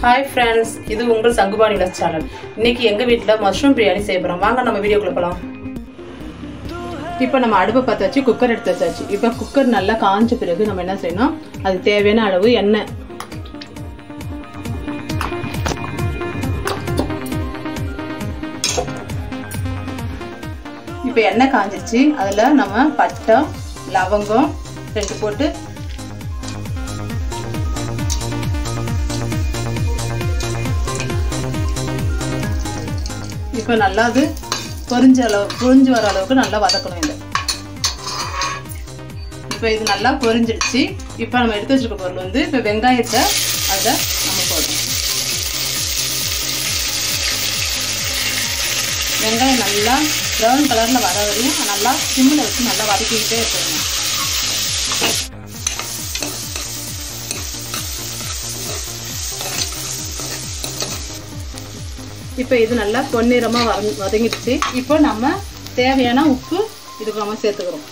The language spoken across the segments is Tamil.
ஹாய் ஃப்ரெண்ட்ஸ் இது உங்கள் சங்குபாணி விலாஸ் சேனல் இன்னைக்கு எங்கள் வீட்டில் மஷ்ரூம் பிரியாணி செய்ய போகிறோம் வாங்க நம்ம வீடியோக்குள்ள போகலாம் இப்போ நம்ம அடுப்பை பற்ற வச்சு குக்கர் எடுத்து வச்சாச்சு இப்போ குக்கர் நல்லா காஞ்ச பிறகு நம்ம என்ன செய்யணும் அதுக்கு தேவையான அளவு எண்ணெய் இப்போ எண்ணெய் காஞ்சிருச்சு அதில் நம்ம பட்டை லவங்கம் ரெண்டு போட்டு இப்போ நல்லா அது பொரிஞ்ச அளவு பொரிஞ்சு வர அளவுக்கு நல்லா வதக்கணும் இதை இப்போ இது நல்லா பொரிஞ்சிடுச்சு இப்போ நம்ம எடுத்து வச்சிருக்க பொருள் வந்து இப்போ வெங்காயத்தை அதில் நம்ம போடுறோம் வெங்காயம் நல்லா ப்ரௌன் கலரில் வர வரையும் நல்லா சிம்மில் வச்சு நல்லா வதக்கிக்கிட்டே இருக்கணும் இப்போ இது நல்லா பொன்னிறமாக வத வதங்கிடுச்சு இப்போ நம்ம தேவையான உப்பு இதுக்கு நம்ம சேர்த்துக்கிறோம்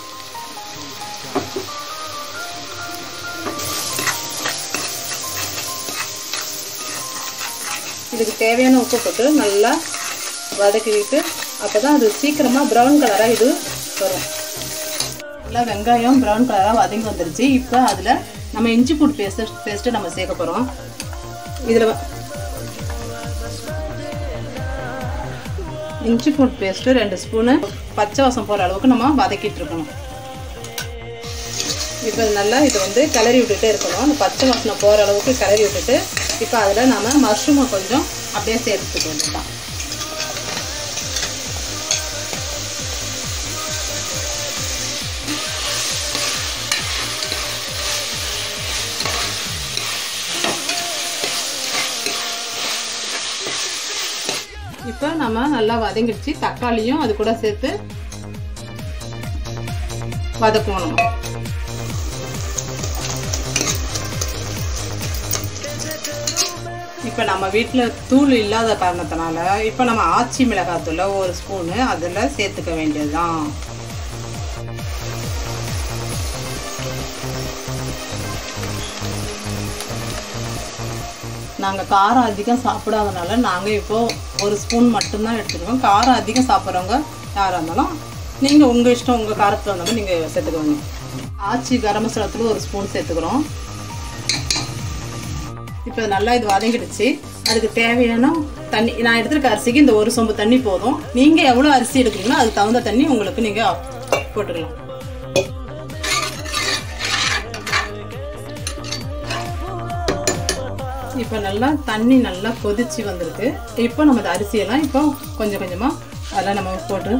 இதுக்கு தேவையான உப்பு போட்டு நல்லா வதக்கிக்கிட்டு அப்போ தான் அது சீக்கிரமாக ப்ரௌன் கலராக இது வரும் நல்லா வெங்காயம் ப்ரௌன் கலராக வதங்கி வந்துருச்சு இப்போ அதில் நம்ம இஞ்சி பூண்டு பேஸ்ட்டு பேஸ்ட்டு நம்ம சேர்க்க போகிறோம் இதில் இஞ்சி பூண்டு பேஸ்ட்டு ரெண்டு ஸ்பூனு பச்சை வாசம் போகிற அளவுக்கு நம்ம வதக்கிட்டு இருக்கணும் இப்போ நல்லா இது வந்து கிளறி விட்டுட்டே இருக்கணும் அந்த பச்சை வாசனை போகிற அளவுக்கு கிளறி விட்டுட்டு இப்போ அதில் நம்ம மஷ்ரூமை கொஞ்சம் அப்படியே சேர்த்துக்க வேண்டியதான் இப்போ நம்ம நல்லா வதங்கிடுச்சு தக்காளியும் அது கூட சேர்த்து வதக்குவோம் நம்ம இப்போ நம்ம வீட்டில் தூள் இல்லாத காரணத்தினால இப்போ நம்ம ஆச்சி மிளகாத்தூள ஒரு ஸ்பூனு அதில் சேர்த்துக்க வேண்டியதுதான் நாங்கள் காரம் அதிகம் சாப்பிடாதனால நாங்கள் இப்போது ஒரு ஸ்பூன் மட்டும்தான் எடுத்துருக்கோம் காரம் அதிகம் சாப்பிட்றவங்க யாராக இருந்தாலும் நீங்கள் உங்கள் இஷ்டம் உங்கள் காரத்தில் வந்தாலும் நீங்கள் சேர்த்துக்கோங்க ஆச்சி கரம் மசாலாத்தூள் ஒரு ஸ்பூன் சேர்த்துக்கிறோம் இப்போ நல்லா இது வதங்கிடுச்சு அதுக்கு தேவையான தண்ணி நான் எடுத்துருக்க அரிசிக்கு இந்த ஒரு சொம்பு தண்ணி போதும் நீங்கள் எவ்வளோ அரிசி எடுக்கிறீங்களோ அதுக்கு தகுந்த தண்ணி உங்களுக்கு நீங்கள் போட்டுக்கலாம் இப்போ நல்லா தண்ணி நல்லா கொதிச்சு வந்திருக்கு இப்போ நம்ம இந்த அரிசியெல்லாம் இப்போ கொஞ்சம் கொஞ்சமாக அதெல்லாம் நம்ம போட்டு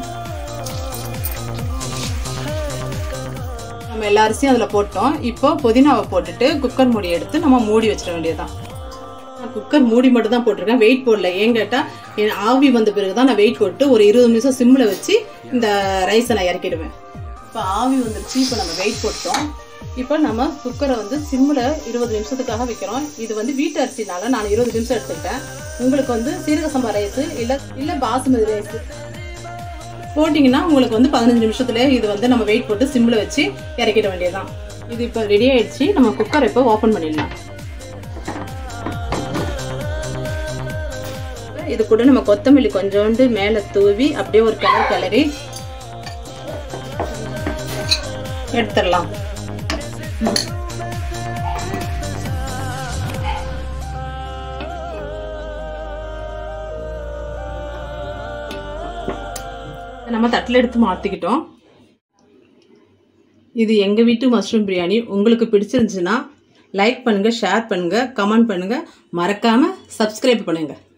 நம்ம எல்லா அரிசியும் அதில் போட்டோம் இப்போ புதினாவை போட்டுட்டு குக்கர் மூடி எடுத்து நம்ம மூடி வச்சிட வேண்டியதுதான் குக்கர் மூடி மட்டும் தான் போட்டிருக்கேன் வெயிட் போடல ஏன் கேட்டால் ஆவி வந்த பிறகு தான் நான் வெயிட் போட்டு ஒரு இருபது நிமிஷம் சிம்மில் வச்சு இந்த ரைஸை நான் இறக்கிடுவேன் இப்போ ஆவி வந்துருச்சு இப்போ நம்ம வெயிட் போட்டோம் இப்போ நம்ம குக்கரை வந்து சிம்மில் இருபது நிமிஷத்துக்காக வைக்கிறோம் இது வந்து வீட்டு அரிசினால நான் இருபது நிமிஷம் எடுத்துக்கிட்டேன் உங்களுக்கு வந்து சீரக சம்பா ரைஸ் இல்லை இல்லை பாசுமதி ரைஸ் போட்டிங்கன்னா உங்களுக்கு வந்து பதினஞ்சு நிமிஷத்துல இது வந்து நம்ம வெயிட் போட்டு சிம்மில் வச்சு இறக்கிட வேண்டியதுதான் இது இப்போ ரெடி ஆயிடுச்சு நம்ம குக்கரை இப்போ ஓப்பன் பண்ணிடலாம் இது கூட நம்ம கொத்தமல்லி கொஞ்சோண்டு மேலே தூவி அப்படியே ஒரு கிளறு கிளறி எடுத்துடலாம் நம்ம தட்டில் எடுத்து மாற்றிக்கிட்டோம் இது எங்கள் வீட்டு மஷ்ரூம் பிரியாணி உங்களுக்கு பிடிச்சிருந்துச்சுன்னா லைக் பண்ணுங்கள் ஷேர் பண்ணுங்கள் கமெண்ட் பண்ணுங்கள் மறக்காமல் சப்ஸ்கிரைப் பண்ணுங்கள்